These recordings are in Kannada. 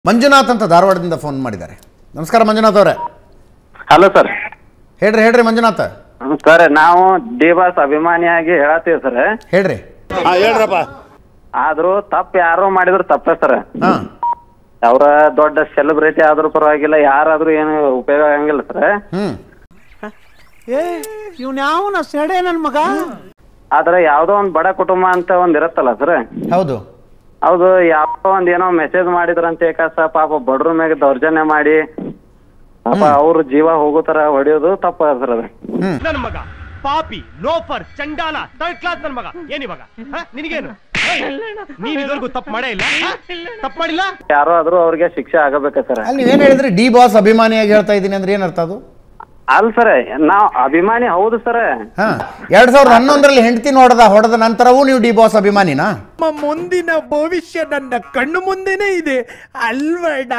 ಮಂಜುನಾಥ್ ಅಂತ ಧಾರವಾಡದಿಂದ ಫೋನ್ ಮಾಡಿದ್ದಾರೆ ನಮಸ್ಕಾರ ಮಂಜುನಾಥ್ ಅವರೇ ಹಲೋ ಸರ್ ಹೇಳ್ರಿ ಹೇಳ್ರಿ ಮಂಜುನಾಥ್ ಸರ್ ನಾವು ಡಿಬಾಸ್ ಅಭಿಮಾನಿಯಾಗಿ ಹೇಳತ್ತೀವಿ ಸರ್ ಹೇಳ್ರಿ ಹಾ ಹೇಳ್ರಪ್ಪ ಆದ್ರೂ ತಪ್ಪು ಯಾರೋ ಮಾಡಿದ್ರು ತಪ್ಪೇ ಸರ್ ಹಾಂ ಅವ್ರ ದೊಡ್ಡ ಸೆಲೆಬ್ರಿಟಿ ಆದ್ರೂ ಪರವಾಗಿಲ್ಲ ಯಾರಾದ್ರೂ ಏನು ಉಪಯೋಗ ಆಗಂಗಿಲ್ಲ ಸರ್ ಹ್ಞೂ ಏ ಇವ್ನ ಯಾವನ ಸೆಡೆ ನನ್ ಮಗ ಆದ್ರೆ ಯಾವ್ದೋ ಒಂದ್ ಬಡ ಕುಟುಂಬ ಅಂತ ಒಂದ್ ಇರತ್ತಲ್ಲ ಸರ್ ಹೌದು ಹೌದು ಯಾವ್ದೋ ಒಂದ್ ಏನೋ ಮೆಸೇಜ್ ಮಾಡಿದ್ರಂತ ಏಕಾಸ ಪಾಪ ಬಡ್ರ ಮ್ಯಾಗ ದೌರ್ಜನ್ಯ ಮಾಡಿ ಪಾಪ ಅವ್ರ ಜೀವ ಹೋಗೋ ತರ ಹೊಡೆಯೋದು ತಪ್ಪ ಸರ್ ಅದು ನನ್ ಮಗ ಪಾಪಿ ಲೋಫರ್ ಚಂಡಾಲ ಥರ್ಡ್ ಕ್ಲಾಸ್ ನನ್ ಮಗ ಏನಿವಾಗ ಹ? ನಿನಗೇನು ನೀನ್ ಇದುವರೆಗೂ ತಪ್ಪು ಮಾಡೇ ಇಲ್ಲ ತಪ್ಪು ಮಾಡಿಲ್ಲ ಯಾರೋ ಆದ್ರೂ ಅವ್ರಿಗೆ ಶಿಕ್ಷೆ ಆಗಬೇಕ ಸರ್ ಅಲ್ಲಿ ನೀವೇನು ಹೇಳಿದ್ರಿ ಡಿ ಬಾಸ್ ಅಭಿಮಾನಿಯಾಗಿ ಹೇಳ್ತಾ ಇದ್ದೀನಿ ಅಂದ್ರೆ ಏನು ಅರ್ಥ ಅದು ಅಲ್ ಸರ್ ನಾವ್ ಅಭಿಮಾನಿ ಹೌದು ಸರ್ ಹಾಂ ಎರಡು ಸಾವಿರದ ಹನ್ನೊಂದರಲ್ಲಿ ಹೆಂಡತಿ ನೋಡದ ಹೊಡೆದ ನಂತರವೂ ನೀವು ಡಿ ಬಾಸ್ ಅಭಿಮಾನಿನಾ ನಮ್ಮ ಮುಂದಿನ ಭವಿಷ್ಯ ನನ್ನ ಕಣ್ಣು ಮುಂದೆನೇ ಇದೆ ಅಲ್ವಡ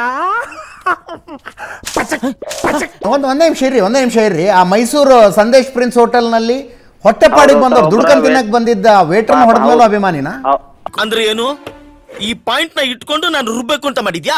ಒಂದು ಒಂದೇ ನಿಮಿಷ ಇರ್ರಿ ಒಂದೇ ನಿಮಿಷ ಇರ್ರಿ ಆ ಮೈಸೂರು ಸಂದೇಶ್ ಪ್ರಿನ್ಸ್ ಹೋಟೆಲ್ನಲ್ಲಿ ಹೊಟ್ಟೆಪಾಡಿಗೆ ಹೌದು, ಬಂದವ್ರು ಒಬ್ರ ದುಡ್ಕೊಂಡ್ ವೇ- ತಿನ್ನಕ್ ಬಂದಿದ್ದ ವೇಟ್ರನ್ನ ಪಾಪ ಹೊಡೆದ್ಮೇಲೂ ಹೌದು. ಅಭಿಮಾನಿನಾ ಅವ್- ಅಂದ್ರೆ ಏನು ಈ ಪಾಯಿಂಟ್ ನ ಇಟ್ಕೊಂಡು ನಾನು ರುಬ್ಬೇಕು ಅಂತ ಮಾಡಿದ್ಯಾ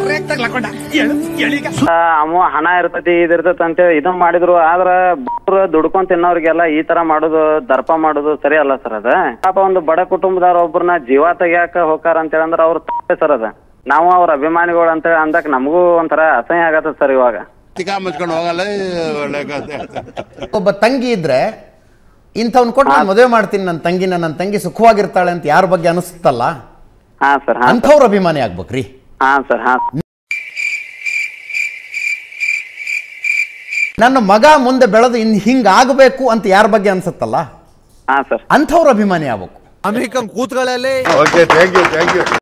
ಆ, ಅವ ಹಣ ಇರ್ತೈತಿ ಇದಿರ್ತೈತಿ ಅಂತೇಳಿ ಇದನ್ ಮಾಡಿದ್ರು ಆದ್ರ ಬಡ್ವ್ರು ದುಡ್ಕೊಂಡ್ ತಿನ್ನೋರಿಗೆಲ್ಲ ಈ ತರ ಮಾಡೋದು ದರ್ಪ ಮಾಡೋದು ಸರಿ ಅಲ್ಲ ಸರ್ ಅದ ಪಾಪ ಒಂದು ಬಡ ಕುಟುಂಬದವ್ರ ಒಬ್ರನ್ನ ಜೀವ ತೆಗಿಯಾಕ ಹೋಗಾರ ಅಂತೇಳಿ ಅಂದ್ರ ಅವ್ರ ತಪ್ಪೇ ಸರ್ ಅದ ನಾವು ಅವ್ರ ಅಭಿಮಾನಿಗಳು ಅಂತೇಳಿ ಅಂದಕ್ ನಮಗೂ ಒಂಥರ ಅಸಹ್ಯ ಆಗತ್ತ ಸರ್ ಇವಾಗ ತಿಕಾ ಮುಚ್ಕೊಂಡು ಹೋಗಲ್ಲ ಒಳ್ಳೆ ಕಥೆ. ಒಬ್ಬ ತಂಗಿ ಇದ್ರೆ ಇಂಥವ್ನ ಕೊಟ್ಟು ನಾನು ಮದುವೆ ಮಾಡ್ತೀನಿ ನನ್ನ ತಂಗಿನ ನನ್ನ ತಂಗಿ ಸುಖವಾಗಿರ್ತಾಳೆ ಅಂತ ಯಾರ ಬಗ್ಗೆ ಅನಿಸುತ್ತಲ್ಲ ಹಾ ಸರ್ ಹಾ ಅಂಥವ್ರ ಅಭಿಮಾನಿ ಆಗ್ಬೇಕ್ರಿ ಹಾ ಸರ್ ಹಾ ನನ್ನ ಮಗ ಮುಂದೆ ಬೆಳೆದು ಇನ್ ಹಿಂಗಾಗಬೇಕು ಅಂತ ಯಾರ ಬಗ್ಗೆ ಅನ್ಸುತ್ತಲ್ಲ ಹಾ ಸರ್ ಅಂಥವ್ರ ಅಭಿಮಾನಿ ಆಗ್ಬೇಕು ಅಮೆರಿಕನ್ ಕೂತ್ಗಳಲ್ಲಿ okay thank you thank you